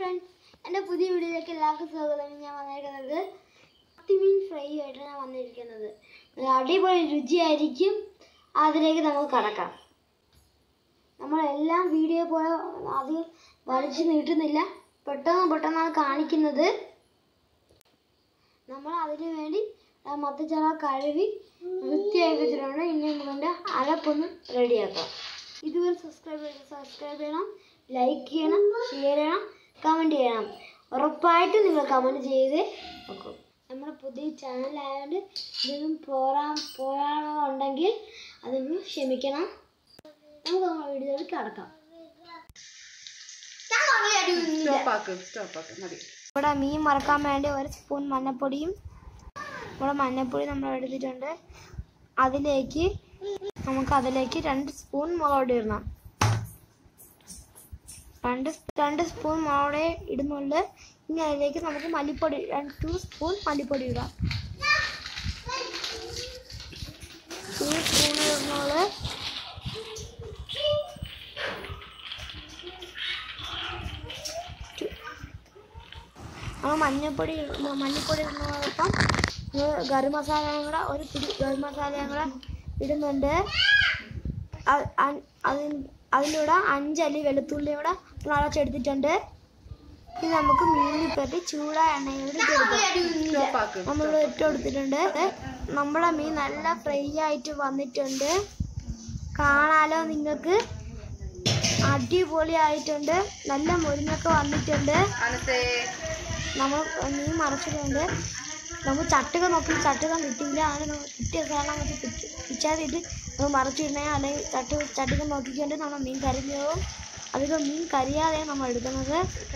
friends എൻ്റെ പുതിയ വീഡിയോയിലേക്ക് എല്ലാവർക്കും സ്വാഗതം ഞാൻ വന്നിരിക്കുന്നത് മത്തിമീൻ ഫ്രൈ ആയിട്ടാണ് ഞാൻ വന്നിരിക്കുന്നത് നല്ല അടിപൊളി രുചിയായിരിക്കും അതിലേക്ക് നമുക്ക് കടക്കാം നമ്മളെല്ലാം വീഡിയോ പോലെ അത് വലിച്ചു നീട്ടുന്നില്ല പെട്ടെന്ന് പെട്ടെന്നാണ് കാണിക്കുന്നത് നമ്മൾ അതിന് വേണ്ടി ആ മത്തിച്ചറ കഴുകി വൃത്തിയാക്കി വെച്ചിട്ടുണ്ട് ഇനി നമുക്ക് അരപ്പൊന്ന് റെഡിയാക്കാം ഇതുവരെ സബ്സ്ക്രൈബ് ചെയ്ത് സബ്സ്ക്രൈബ് ചെയ്യണം ലൈക്ക് ചെയ്യണം ഷെയർ ചെയ്യണം കമൻറ്റ് ചെയ്യണം ഉറപ്പായിട്ടും നിങ്ങൾ കമൻറ്റ് ചെയ്ത് നോക്കും നമ്മുടെ പുതിയ ചാനലായതുകൊണ്ട് എന്തെങ്കിലും പോരാ പോരാണോ ഉണ്ടെങ്കിൽ അതൊന്ന് ക്ഷമിക്കണം നമുക്ക് നമ്മുടെ വീഡിയോയിലേക്ക് കടക്കാം സ്റ്റോപ്പാക്ക് സ്റ്റോപ്പാക്ക് മതി ഇവിടെ മീൻ മറക്കാൻ വേണ്ടി ഒരു സ്പൂൺ മഞ്ഞപ്പൊടിയും ഇവിടെ മഞ്ഞപ്പൊടി നമ്മൾ എടുത്തിട്ടുണ്ട് അതിലേക്ക് നമുക്ക് അതിലേക്ക് രണ്ട് സ്പൂൺ മുളക് ഇടണം രണ്ട് രണ്ട് സ്പൂൺ മുളക് ഇടുന്നുണ്ട് ഇനി അതിലേക്ക് നമുക്ക് മല്ലിപ്പൊടി രണ്ട് ടു സ്പൂൺ മല്ലിപ്പൊടി ഇടാം ടു സ്പൂൺ ഇടുന്നത് നമ്മൾ മഞ്ഞൾപ്പൊടി ഇടുന്നു- മല്ലിപ്പൊടി ഇടുന്നതോടൊപ്പം നമ്മൾ ഗരം മസാലയും കൂടെ ഒരു പിടി ഗരം മസാലയും കൂടെ ഇടുന്നുണ്ട് അ- അ- അതിൻ- അതിൻ്റെ കൂടെ അഞ്ചല്ലി വെളുത്തുള്ളി കൂടെ അടച്ചെടുത്തിട്ടുണ്ട് ഇനി നമുക്ക് മീനിൽ പറ്റി ചൂടായ എണ്ണയോട് ഇട്ട് കൊടുക്കാം സ്റ്റോപ്പാക്ക് നമ്മൾ ഇട്ട് കൊടുത്തിട്ടുണ്ട് നമ്മുടെ മീൻ നല്ല ഫ്രൈ ആയിട്ട് വന്നിട്ടുണ്ട് കാണാലോ നിങ്ങൾക്ക് അടിപൊളിയായിട്ടുണ്ട് നല്ല മുരിങ്ങൊക്കെ വന്നിട്ടുണ്ട് അനസേ നമ്മൾ മീൻ മറച്ചിട്ടുണ്ട് നമ്മൾ ചട്ടുക നോക്കി ചട്ടുക കിട്ടിയില്ല അങ്ങനെ നോ- കിട്ടിയ സാധനം വെച്ച് പിച്ചാതിട്ട് നമ്മൾ മറച്ചിടണേ അല്ലെങ്കിൽ ചട്ടു ചട്ടുക നോക്കിക്കൊണ്ട് നമ്മൾ മീൻ കരിഞ്ഞു പോകും അധികം മീൻ കരിയാതെ നമ്മൾ എടുക്കുന്നത്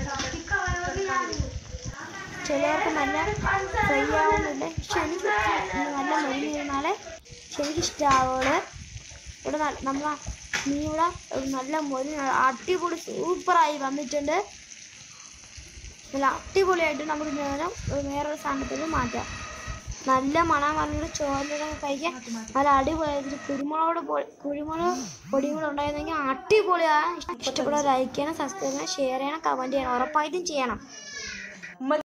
ചിലവർക്ക് നല്ല ഫ്രൈ ആവുന്നില്ല പക്ഷെ എനിക്ക് നല്ല മരുന്നിരുന്നാലേ ശരിക്കും ഇഷ്ടമാവുള്ളൂ ഇവിടെ ന- നമ്മളെ മീൻ ഇവിടെ നല്ല മൊരി അടിപൊളി സൂപ്പറായി വന്നിട്ടുണ്ട് നല്ല അടിപൊളിയായിട്ട് നമുക്ക് നേരം വേറൊരു സാധനത്തിൽ മാറ്റാം നല്ല മണം വന്നിട്ട് ചോറിലൂടെ കഴിക്കാൻ നല്ല അടിപൊളിയായിട്ട് കുരുമുളകോട് പൊ- കുരുമുളക് പൊടിയും കൂടെ ഉണ്ടായിരുന്നെങ്കിൽ അടിപൊളിയാണ് ഇഷ്ടപ്പെട്ട ലൈക്ക് ചെയ്യണം സബ്സ്ക്രൈബ് ചെയ്യണം ഷെയർ ചെയ്യണം കമൻറ്റ് ചെയ്യണം ഉറപ്പായിട്ടും ചെയ്യണം